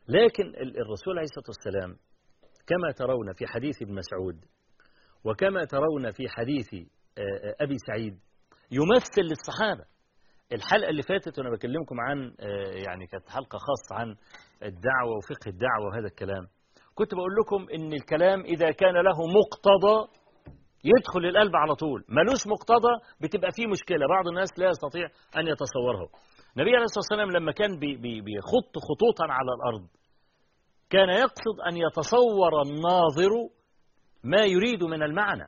لكن الرسول عليه الصلاة والسلام كما ترون في حديث ابن مسعود وكما ترون في حديث أبي سعيد يمثل للصحابة الحلقة اللي فاتت وأنا بكلمكم عن يعني كانت حلقة خاصة عن الدعوة وفقه الدعوة وهذا الكلام كنت بقول لكم إن الكلام إذا كان له مقتضى يدخل القلب على طول ملوش مقتضى بتبقى فيه مشكلة بعض الناس لا يستطيع أن يتصوره النبي عليه الصلاة والسلام لما كان بي بي بيخط خطوطا على الأرض كان يقصد أن يتصور الناظر ما يريد من المعنى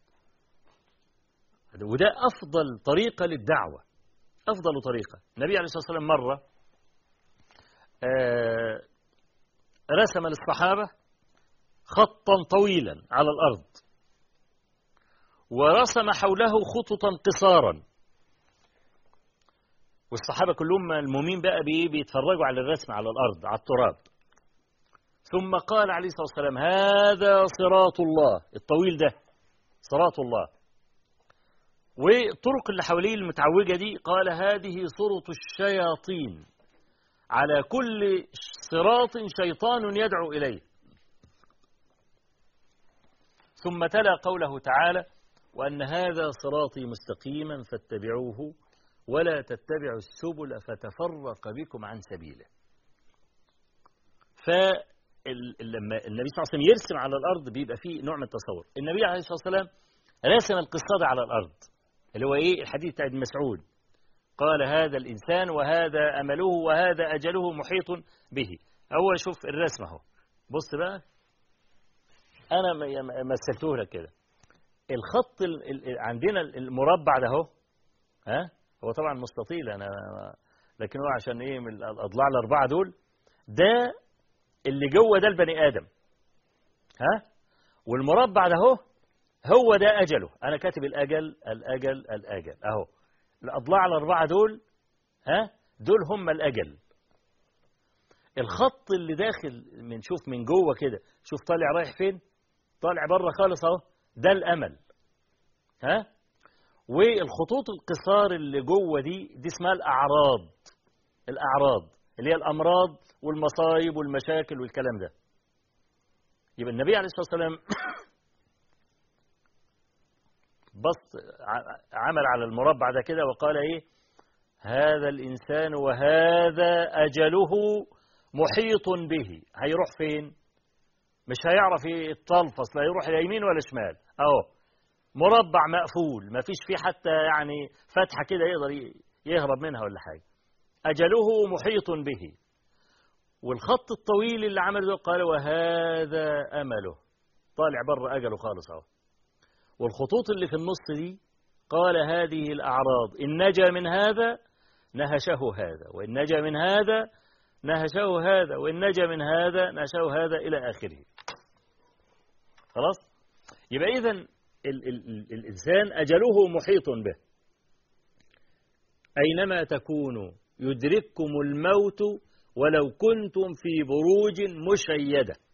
وده أفضل طريقة للدعوة أفضل طريقة النبي عليه الصلاة والسلام مرة آه رسم للصحابة خطا طويلا على الأرض ورسم حوله خططا قصارا والصحابة كلهم ملمومين بقى بيتفرجوا على الرسم على الأرض على التراب ثم قال عليه الصلاة والسلام هذا صراط الله الطويل ده صراط الله والطرق اللي حواليه المتعوجة دي قال هذه صرط الشياطين على كل صراط شيطان يدعو إليه ثم تلا قوله تعالى وأن هذا صراطي مستقيما فاتبعوه ولا تتبعوا السبل فتفرق بكم عن سبيله فلما النبي صلى الله عليه وسلم يرسم على الأرض بيبقى فيه نوع من التصور النبي عليه الصلاة والسلام رسم القصاد على الأرض اللي هو إيه الحديث بتاع ابن مسعود قال هذا الإنسان وهذا أمله وهذا أجله محيط به هو شوف الرسم اهو بص بقى أنا مثلته لك كده الخط عندنا المربع ده اهو ها هو طبعا مستطيل انا لكن هو عشان ايه من الاضلاع الاربعه دول ده اللي جوه ده البني ادم ها والمربع ده اهو هو ده اجله انا كاتب الاجل الاجل الاجل اهو الاضلاع الاربعه دول ها دول هم الاجل الخط اللي داخل من شوف من جوه كده شوف طالع رايح فين طالع بره خالص اهو ده الأمل ها والخطوط القصار اللي جوه دي دي اسمها الأعراض الأعراض اللي هي الأمراض والمصايب والمشاكل والكلام ده يبقى النبي عليه الصلاة والسلام بص عمل على المربع ده كده وقال ايه هذا الإنسان وهذا أجله محيط به هيروح فين مش هيعرف يتلفظ لا يروح لا يمين ولا شمال اهو مربع مقفول ما فيش فيه حتى يعني فتحة كده يقدر يهرب منها ولا حاجة أجله محيط به والخط الطويل اللي عمله ده قال وهذا أمله طالع بره أجله خالص اهو والخطوط اللي في النص دي قال هذه الأعراض إن نجا من هذا نهشه هذا وإن نجا من هذا نهشه هذا وإن نجا من هذا نهشه هذا إلى آخره خلاص يبقى إذا ال ال الإنسان أجله محيط به أينما تكونوا يدرككم الموت ولو كنتم في بروج مشيدة